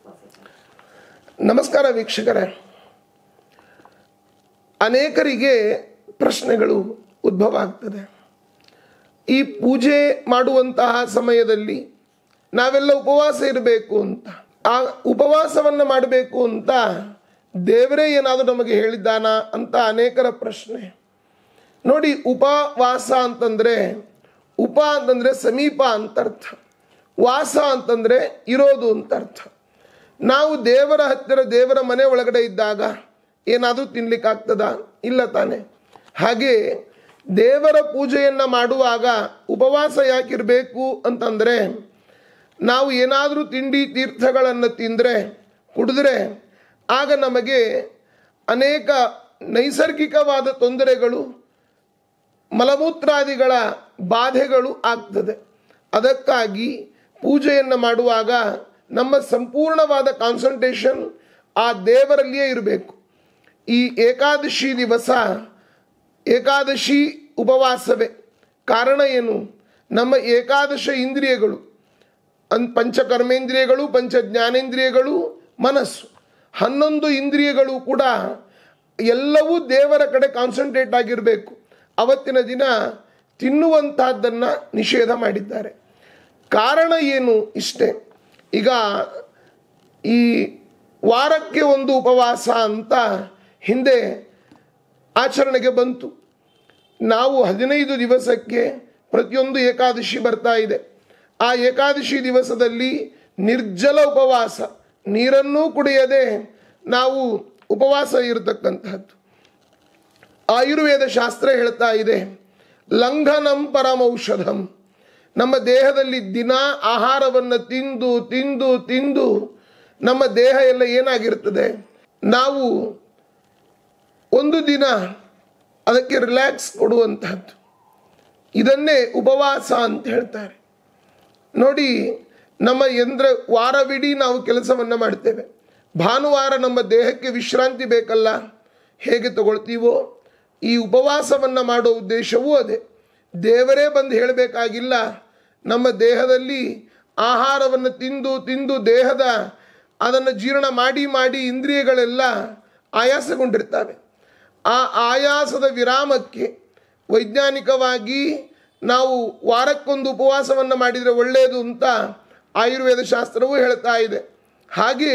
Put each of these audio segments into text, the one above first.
ನಮಸ್ಕಾರ ವೀಕ್ಷಕರೇ ಅನೇಕರಿಗೆ ಪ್ರಶ್ನೆಗಳು ಉದ್ಭವ ಆಗ್ತದೆ ಈ ಪೂಜೆ ಮಾಡುವಂತಹ ಸಮಯದಲ್ಲಿ ನಾವೆಲ್ಲ ಉಪವಾಸ ಇರಬೇಕು ಅಂತ ಆ ಉಪವಾಸವನ್ನು ಮಾಡಬೇಕು ಅಂತ ದೇವರೇ ಏನಾದರೂ ನಮಗೆ ಹೇಳಿದ್ದಾನ ಅಂತ ಅನೇಕರ ಪ್ರಶ್ನೆ ನೋಡಿ ಉಪವಾಸ ಅಂತಂದರೆ ಉಪ ಅಂತಂದರೆ ಸಮೀಪ ಅಂತ ಅರ್ಥ ವಾಸ ಅಂತಂದರೆ ಇರೋದು ಅಂತ ಅರ್ಥ ನಾವು ದೇವರ ಹತ್ತಿರ ದೇವರ ಮನೆ ಒಳಗಡೆ ಇದ್ದಾಗ ಏನಾದರೂ ತಿನ್ಲಿಕ್ಕಾಗ್ತದ ಇಲ್ಲ ತಾನೆ ಹಾಗೆ ದೇವರ ಪೂಜೆಯನ್ನು ಮಾಡುವಾಗ ಉಪವಾಸ ಯಾಕಿರಬೇಕು ಅಂತಂದರೆ ನಾವು ಏನಾದರೂ ತಿಂಡಿ ತೀರ್ಥಗಳನ್ನು ತಿಂದರೆ ಕುಡಿದ್ರೆ ಆಗ ನಮಗೆ ಅನೇಕ ನೈಸರ್ಗಿಕವಾದ ತೊಂದರೆಗಳು ಮಲಮೂತ್ರಾದಿಗಳ ಬಾಧೆಗಳು ಆಗ್ತದೆ ಅದಕ್ಕಾಗಿ ಪೂಜೆಯನ್ನು ಮಾಡುವಾಗ ನಮ್ಮ ಸಂಪೂರ್ಣವಾದ ಕಾನ್ಸಂಟ್ರೇಷನ್ ಆ ದೇವರಲ್ಲಿಯೇ ಇರಬೇಕು ಈ ಏಕಾದಶಿ ದಿವಸ ಏಕಾದಶಿ ಉಪವಾಸವೇ ಕಾರಣ ಏನು ನಮ್ಮ ಏಕಾದಶ ಇಂದ್ರಿಯಗಳು ಅನ್ ಪಂಚಕರ್ಮೇಂದ್ರಿಯಗಳು ಪಂಚ ಜ್ಞಾನೇಂದ್ರಿಯಗಳು ಮನಸ್ಸು ಹನ್ನೊಂದು ಇಂದ್ರಿಯಗಳು ಕೂಡ ಎಲ್ಲವೂ ದೇವರ ಕಡೆ ಕಾನ್ಸಂಟ್ರೇಟ್ ಆಗಿರಬೇಕು ಅವತ್ತಿನ ದಿನ ತಿನ್ನುವಂತಹದ್ದನ್ನು ನಿಷೇಧ ಮಾಡಿದ್ದಾರೆ ಕಾರಣ ಏನು ಇಷ್ಟೇ ಈಗ ಈ ವಾರಕ್ಕೆ ಒಂದು ಉಪವಾಸ ಅಂತ ಹಿಂದೆ ಆಚರಣೆಗೆ ಬಂತು ನಾವು ಹದಿನೈದು ದಿವಸಕ್ಕೆ ಪ್ರತಿಯೊಂದು ಏಕಾದಶಿ ಬರ್ತಾ ಇದೆ ಆ ಏಕಾದಶಿ ದಿವಸದಲ್ಲಿ ನಿರ್ಜಲ ಉಪವಾಸ ನೀರನ್ನೂ ಕುಡಿಯದೆ ನಾವು ಉಪವಾಸ ಇರತಕ್ಕಂತಹದ್ದು ಆಯುರ್ವೇದ ಶಾಸ್ತ್ರ ಹೇಳ್ತಾ ಇದೆ ಲಂಘನಂ ಪರಮೌಷಧಂ ನಮ್ಮ ದೇಹದಲ್ಲಿ ದಿನ ಆಹಾರವನ್ನು ತಿಂದು ತಿಂದು ತಿಂದು ನಮ್ಮ ದೇಹ ಎಲ್ಲ ಏನಾಗಿರ್ತದೆ ನಾವು ಒಂದು ದಿನ ಅದಕ್ಕೆ ರಿಲ್ಯಾಕ್ಸ್ ಕೊಡುವಂತಹದ್ದು ಇದನ್ನೇ ಉಪವಾಸ ಅಂತ ಹೇಳ್ತಾರೆ ನೋಡಿ ನಮ್ಮ ಯಂತ್ರ ವಾರವಿಡೀ ನಾವು ಕೆಲಸವನ್ನು ಮಾಡ್ತೇವೆ ಭಾನುವಾರ ನಮ್ಮ ದೇಹಕ್ಕೆ ವಿಶ್ರಾಂತಿ ಬೇಕಲ್ಲ ಹೇಗೆ ತಗೊಳ್ತೀವೋ ಈ ಉಪವಾಸವನ್ನು ಮಾಡೋ ಉದ್ದೇಶವೂ ಅದೇ ದೇವರೇ ಬಂದು ಹೇಳಬೇಕಾಗಿಲ್ಲ ನಮ್ಮ ದೇಹದಲ್ಲಿ ಆಹಾರವನ್ನು ತಿಂದು ತಿಂದು ದೇಹದ ಅದನ್ನು ಜೀರ್ಣ ಮಾಡಿ ಮಾಡಿ ಇಂದ್ರಿಯಗಳೆಲ್ಲ ಆಯಾಸಗೊಂಡಿರ್ತವೆ ಆ ಆಯಾಸದ ವಿರಾಮಕ್ಕೆ ವೈಜ್ಞಾನಿಕವಾಗಿ ನಾವು ವಾರಕ್ಕೊಂದು ಉಪವಾಸವನ್ನು ಮಾಡಿದರೆ ಒಳ್ಳೆಯದು ಅಂತ ಆಯುರ್ವೇದ ಶಾಸ್ತ್ರವೂ ಹೇಳ್ತಾ ಇದೆ ಹಾಗೆ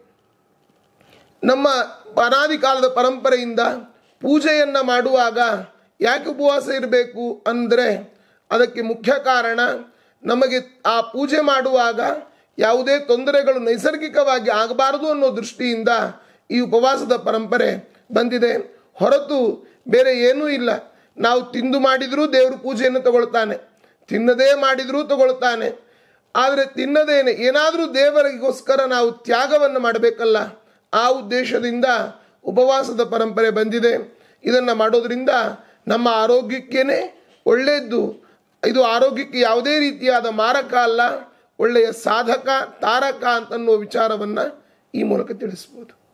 ನಮ್ಮ ಅನಾದಿ ಕಾಲದ ಪರಂಪರೆಯಿಂದ ಪೂಜೆಯನ್ನು ಮಾಡುವಾಗ ಯಾಕೆ ಉಪವಾಸ ಇರಬೇಕು ಅಂದರೆ ಅದಕ್ಕೆ ಮುಖ್ಯ ಕಾರಣ ನಮಗೆ ಆ ಪೂಜೆ ಮಾಡುವಾಗ ಯಾವುದೇ ತೊಂದರೆಗಳು ನೈಸರ್ಗಿಕವಾಗಿ ಆಗಬಾರದು ಅನ್ನೋ ದೃಷ್ಟಿಯಿಂದ ಈ ಉಪವಾಸದ ಪರಂಪರೆ ಬಂದಿದೆ ಹೊರತು ಬೇರೆ ಏನೂ ಇಲ್ಲ ನಾವು ತಿಂದು ಮಾಡಿದರೂ ದೇವರು ಪೂಜೆಯನ್ನು ತಗೊಳ್ತಾನೆ ತಿನ್ನದೇ ಮಾಡಿದರೂ ತಗೊಳ್ತಾನೆ ಆದರೆ ತಿನ್ನದೇನೆ ಏನಾದರೂ ದೇವರಿಗೋಸ್ಕರ ನಾವು ತ್ಯಾಗವನ್ನು ಮಾಡಬೇಕಲ್ಲ ಆ ಉದ್ದೇಶದಿಂದ ಉಪವಾಸದ ಪರಂಪರೆ ಬಂದಿದೆ ಇದನ್ನು ಮಾಡೋದ್ರಿಂದ ನಮ್ಮ ಆರೋಗ್ಯಕ್ಕೇನೆ ಒಳ್ಳೆಯದ್ದು ಇದು ಆರೋಗ್ಯಕ್ಕೆ ಯಾವುದೇ ರೀತಿಯಾದ ಮಾರಕ ಅಲ್ಲ ಒಳ್ಳೆಯ ಸಾಧಕ ತಾರಕ ಅಂತನ್ನುವ ವಿಚಾರವನ್ನು ಈ ಮೂಲಕ ತಿಳಿಸ್ಬೋದು